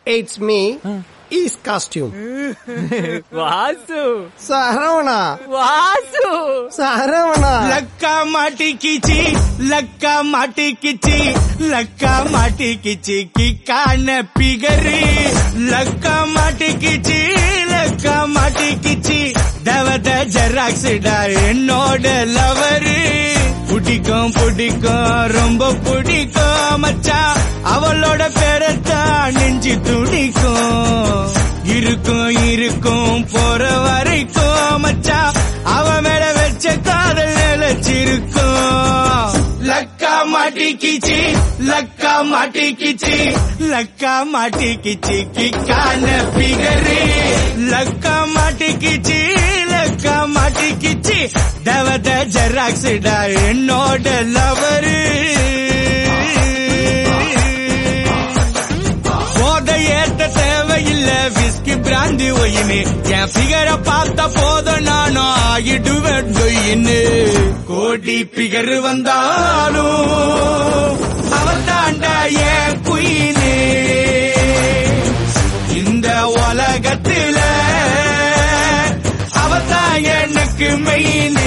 it's me is costume Vasu Saravana Vasu Saravana லக்கா மாட்டிக்கிச்சி லக்கா மாட்டிக்கிச்சி லக்கா மாட்டிக்கிச்சி கிக்கான பிகரு லக்கா மாட்டிக்கிச்சி லக்கா மாட்டிக்கிச்சி தவத ஜெராக்ஸ்டா என்னோட லவரு பிடிக்கும் பிடிக்கும் ரொம்ப பிடிக்கும் மச்சான் அவளோட பேரத்தான் நெஞ்சு துடிக்கும் இருக்கும் இருக்கும் போற வரைக்கும் மச்சான் அவ மேல வச்ச காதல் நிலைச்சிருக்கும் லக்கா மாட்டிக்கிச்சி லக்கா மாட்டிக்கிச்சி லக்கா மாட்டிக்கிச்சி கிக்கான பிகரு லக்கா மாட்டிக்கிச்சி லக்கா மாட்டிக்கிச்சி தவத ஜெராக்ஸ்டா என்னோட லவரு போத ஏத்த தேவையில்ல விஸ்கி பிராந்தி ஒயின்னு என் பிகரை பார்த்த போதும் நானும் ஆகிடுவேன் டொயின்னு கோடி பிகர் வந்தாலும் அவன் தாண்டா என் குயினு இந்த உலகத்துல அவதான் எனக்கு மெயினு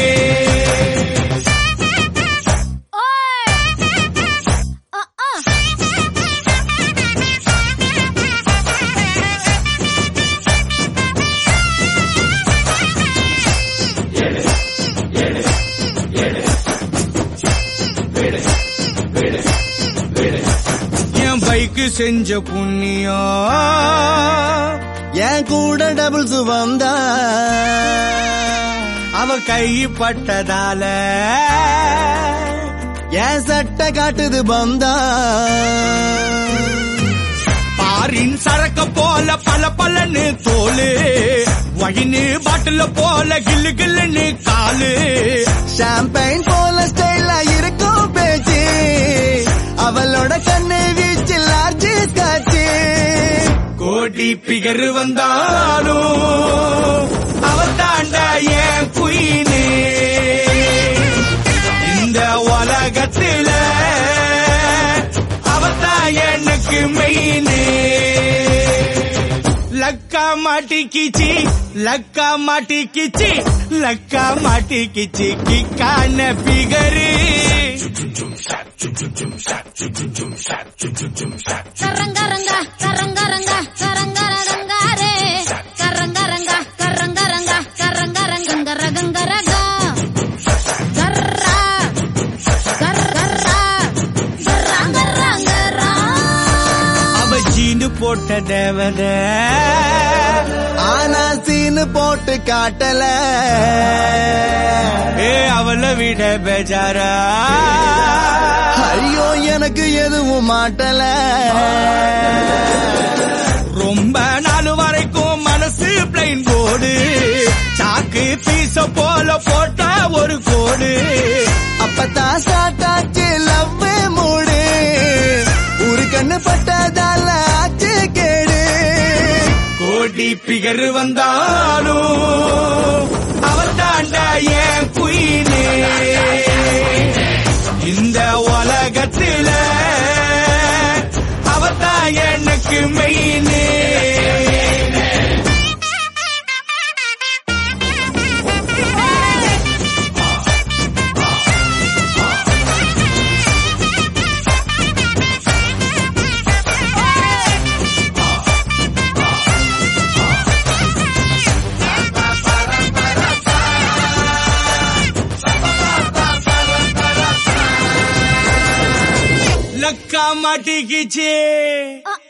என் பைக்கு செஞ்ச புண்ணியம் என் கூட டபுள்ஸ் வந்தா அவ கை பட்டதால என் சட்டை காட்டுது பந்தா பாரின் சரக்க போல பல பலன்னு தோலு வயின்னு பாட்டில போல கில்லு கில்லுன்னு காலு ஷாம்பைன் போல ஸ்டைலா இருக்கும் பேச்சு அவளோட கண்ணு வீச்சு லார்ஜ் காச்சு கோடி பிகர் வந்தாலும் அவ தாண்டா என் குயினு இந்த உலகத்துல அவதான் எனக்கு மெயினு லக்கா மாட்டிக்கிச்சி லக்கா மாட்டிக்கிச்சி லக்கா மாட்டிக்கிச்சி கிக்கான பிகரு கரங்கரங்க கரங்கரங்க கரங்கரங்காரே கரங்கரங்க கரங்கரங்க கரங்கரங்க ரகங்கரக கர்ரா கர்ரா கரங்கரங்கரா அவ ஜீனு போட்ட தேவத ஆனா சீனு போட்டு காட்டல ஏ அவளை விட பேஜாரா ஐயோ எனக்கு எதுவும் மாட்டல ரொம்ப நாள் வரைக்கும் மனசு பிளைன் போடு சாக்கு பீச போல போட்டா ஒரு கோடு அப்பதான் ஸ்டார்ட் ஆச்சு லவ் மூடு ஒரு கண்ணு பட்டதால ஆச்சு கேடு கோடி பிகர் வந்தாலும் அவன் தாண்டா என் குயினு இந்த உலகத்துல அவதான் எனக்கு மெயினு லக்கா மாட்டிக்கிச்சு அ,